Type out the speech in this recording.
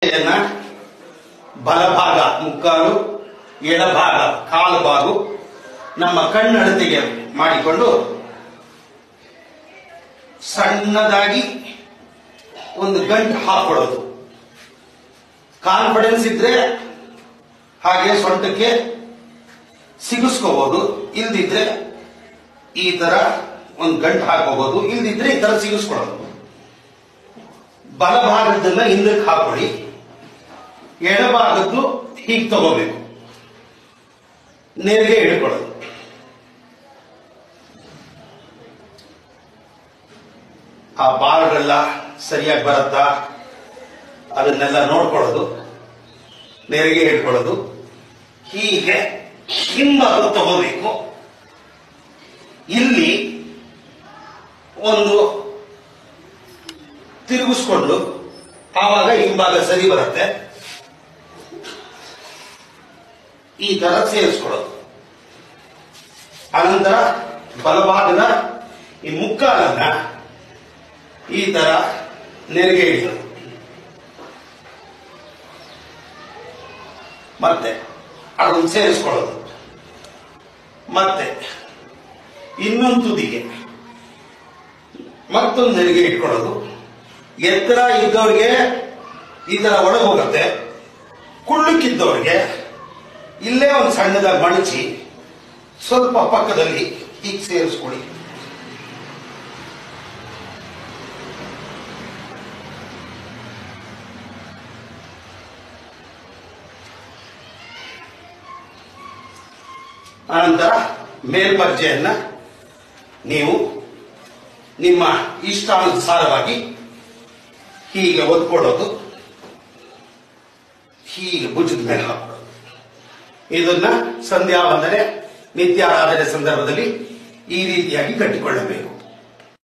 ನ್ನ ಬಲಭಾಗ ಮುಕ್ಕಾಲು ಎಡಭಾಗ ಕಾಲು ಬಾಗು ನಮ್ಮ ಕಣ್ಣಳತೆಗೆ ಮಾಡಿಕೊಂಡು ಸಣ್ಣದಾಗಿ ಒಂದು ಗಂಟು ಹಾಕೊಳ್ಳೋದು ಕಾನ್ಫಿಡೆನ್ಸ್ ಇದ್ರೆ ಹಾಗೆ ಸೊಂಟಕ್ಕೆ ಸಿಗಿಸ್ಕೋಬಹುದು ಇಲ್ದಿದ್ರೆ ಈ ತರ ಒಂದು ಗಂಟು ಹಾಕೋಬಹುದು ಇಲ್ದಿದ್ರೆ ಈ ತರ ಸಿಗಿಸ್ಕೊಳ್ಳೋದು ಬಲಭಾಗದನ್ನ ಹಿಂದಕ್ಕೆ ಹಾಕೊಳ್ಳಿ ಎಡಭಾಗದ್ದು ಹೀಗೆ ತಗೋಬೇಕು ನೆರಿಗೆ ಹಿಡ್ಕೊಳ್ಳೋದು ಆ ಬಾಲ್ಗಳೆಲ್ಲ ಸರಿಯಾಗಿ ಬರುತ್ತಾ ಅದನ್ನೆಲ್ಲ ನೋಡ್ಕೊಳ್ಳೋದು ನೆರಿಗೆ ಹಿಡ್ಕೊಳ್ಳೋದು ಹೀಗೆ ಹಿಂಭಾಗ ತಗೋಬೇಕು ಇಲ್ಲಿ ಒಂದು ತಿರುಗಿಸ್ಕೊಂಡು ಆವಾಗ ಹಿಂಭಾಗ ಸರಿ ಬರುತ್ತೆ ಈ ತರ ಸೇರಿಸ್ಕೊಳ್ಳೋದು ಅನಂತರ ಬಲಭಾಗದ ಈ ಮುಕ್ಕಾಲನ್ನ ಈ ತರ ನೆರಿಗೆ ಹಿಡಿಯೋದು ಮತ್ತೆ ಅದನ್ನು ಸೇರಿಸ್ಕೊಳ್ಳೋದು ಮತ್ತೆ ಇನ್ನೊಂದು ತುದಿಗೆ ಮತ್ತೊಂದು ನೆರಿಗೆ ಇಟ್ಕೊಳ್ಳೋದು ಎತ್ತರ ಇದ್ದವ್ರಿಗೆ ಈ ತರ ಒಳಗೆ ಹೋಗುತ್ತೆ ಕುಳ್ಳಕ್ಕಿದ್ದವ್ರಿಗೆ ಇಲ್ಲೇ ಒಂದು ಸಣ್ಣದಾಗಿ ಮಡಚಿ ಸ್ವಲ್ಪ ಪಕ್ಕದಲ್ಲಿ ಹೀಗೆ ಸೇರಿಸ್ಕೊಳ್ಳಿ ಆನಂತರ ಮೇಲ್ಪರ್ಜೆಯನ್ನ ನೀವು ನಿಮ್ಮ ಇಷ್ಟಾನುಸಾರವಾಗಿ ಹೀಗೆ ಒದ್ಕೊಳ್ಳೋದು ಹೀಗೆ ಭುಜದ ಮೇಲೆ ಹಾಕೋದು ಇದನ್ನ ಸಂಧ್ಯಾ ವಂದನೆ ನಿತ್ಯಾರಾಧನೆ ಸಂದರ್ಭದಲ್ಲಿ ಈ ರೀತಿಯಾಗಿ ಕಟ್ಟಿಕೊಳ್ಳಬೇಕು